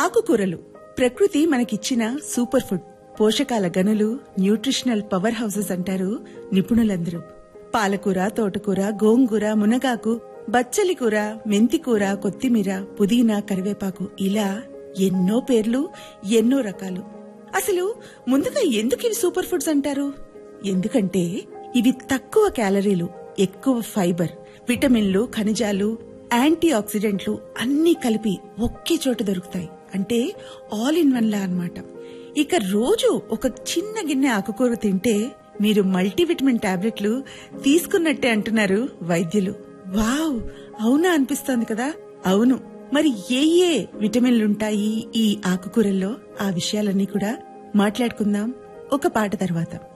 ఆకుకూరలు ప్రకృతి మనకిచ్చిన సూపర్ ఫుడ్ పోషకాల గనులు న్యూట్రిషనల్ పవర్ హౌసెస్ అంటారు నిపుణులందరూ పాలకూర తోటకూర గోంగూర మునగాకు బచ్చలి కూర మెంతికూర కొత్తిమీర పుదీనా కరివేపాకు ఇలా ఎన్నో పేర్లు ఎన్నో రకాలు అసలు ముందుగా ఎందుకు ఇవి సూపర్ ఫుడ్స్ అంటారు ఎందుకంటే ఇవి తక్కువ క్యాలరీలు ఎక్కువ ఫైబర్ విటమిన్లు ఖనిజాలు యాంటీ ఆక్సిడెంట్లు అన్నీ కలిపి ఒకే చోట దొరుకుతాయి అంటే ఆల్ ఇన్ వన్ లా అన్నమాట ఇక రోజు ఒక చిన్న గిన్నె ఆకుకూర తింటే మీరు మల్టీవిటమిన్ టాబ్లెట్లు తీసుకున్నట్టే అంటున్నారు వైద్యులు వావ్ అవునా అనిపిస్తోంది కదా అవును మరి ఏ ఏ విటమిన్లుంటాయి ఈ ఆకుకూరల్లో ఆ విషయాలన్నీ కూడా మాట్లాడుకుందాం ఒక పాట తర్వాత